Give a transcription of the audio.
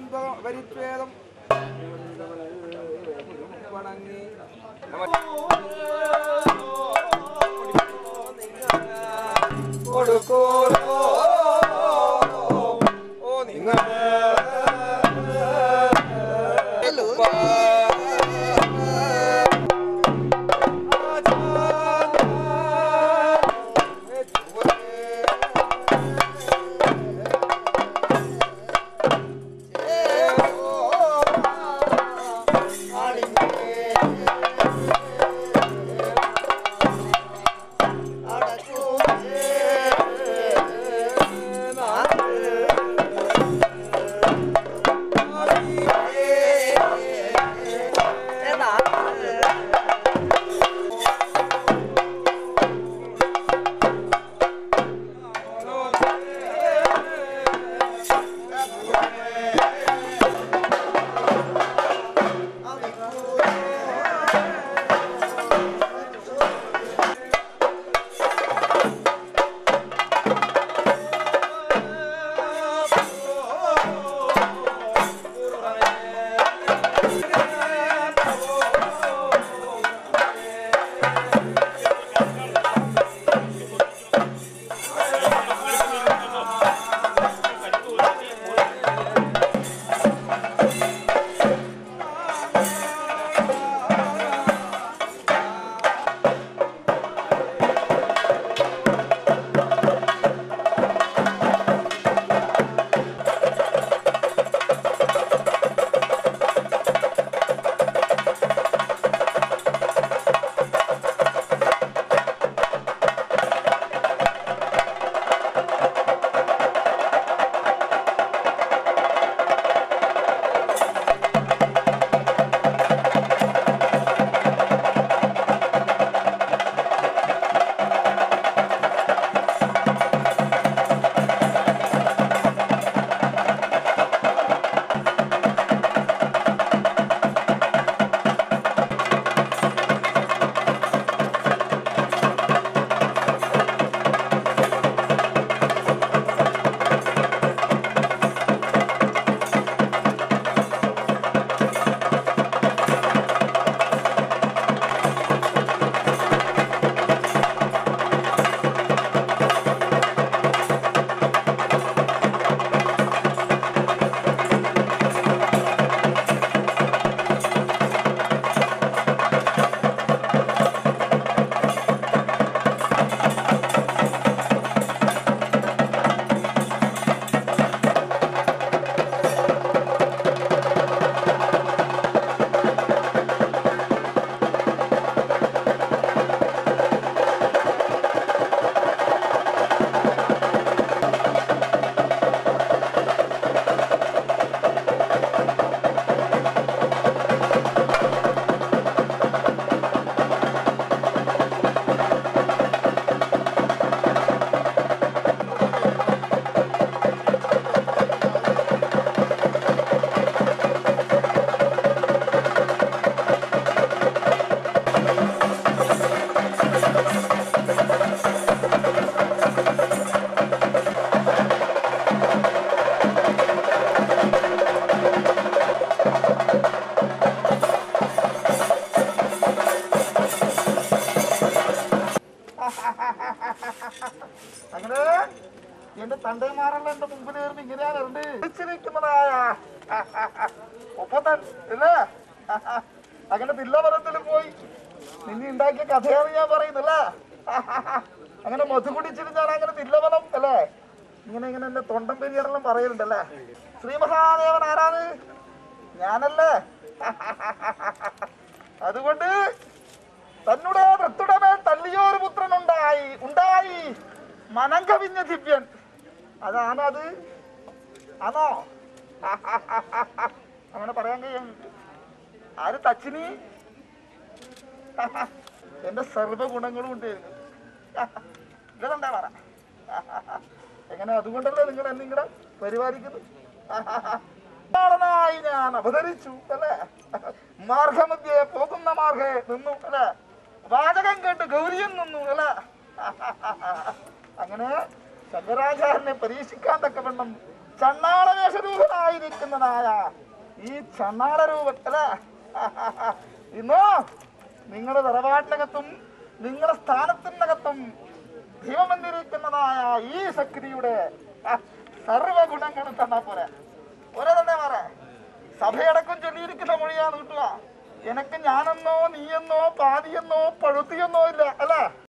പരിച്ഛേദം വണങ്ങി കൊടുക്കോലോ ഓ നിങ്ങൾ അങ്ങനെ എന്റെ തണ്ടന്മാരെല്ലാം എന്റെ മുമ്പിൽ കയറി ഇങ്ങനെയാണ് ഇറണ്ട് വിളിച്ചിരിക്കുന്നതായ ഒപ്പത്തൻ ഇല്ലേ അങ്ങനെ തില്ലവരത്തിൽ പോയി നിന്നെ ഉണ്ടാക്കിയ കഥയാണ് ഞാൻ പറയുന്നല്ലേ അങ്ങനെ മധു കുടിച്ചിട്ട് ഞാൻ അങ്ങനെ തില്ലവനം അല്ലേ ഇങ്ങനെ ഇങ്ങനെ എന്റെ തൊണ്ടൻ പെരിയാറെല്ലാം പറയലുണ്ടല്ലേ ശ്രീ മഹാദേവൻ ആരാണ് ഞാനല്ലേ അതുകൊണ്ട് തന്നുടെ വൃത്തുടമേൽ തല്ലിയോരു പുത്രൻ ഉണ്ടായി ഉണ്ടായി മനം കവിഞ്ഞ ദിവ്യൻ അതാണ് അത് ആണോ അങ്ങനെ പറയാൻ കഴിയും ആര് തച്ചിനി എന്റെ സർവ്വ ഗുണങ്ങളും ഉണ്ട് ഇതെന്താ പറ എങ്ങനെ അതുകൊണ്ടല്ലേ നിങ്ങൾ എന്നെ ഇങ്ങനെ പരിപാലിക്കുന്നത് ായി ഞാൻ അവതരിച്ചു അല്ലേ മാർഗമധ്യേ പോകുന്ന മാർഗേ നിന്നു അല്ലേ വാചകം കേട്ട് ഗൗരിയൻ നിന്നു അല്ലേ അങ്ങനെ ശങ്കരാചാര്യനെ പരീക്ഷിക്കാൻ തക്കവണ്ണം ചണ്ണാളവേഷരൂപനായിരിക്കുന്ന വന്നിരിക്കുന്നതായ ഈ ചണ്ണാട രൂപത്തില ഇന്നോ നിങ്ങളുടെ തറവാട്ടിനകത്തും നിങ്ങളുടെ സ്ഥാനത്തിനകത്തും ദൈവം വന്നിരിക്കുന്നതായ ഈ ശക്തിയുടെ സർവഗുണങ്ങളും തന്നാ പോരെ ഒരേ തന്നെ പറ സഭയടക്കം ചൊല്ലിയിരിക്കുന്ന മൊഴിയാണ് കിട്ടുക എനക്ക് ഞാനെന്നോ നീയെന്നോ പാതിയെന്നോ പഴുത്തിയെന്നോ ഇല്ല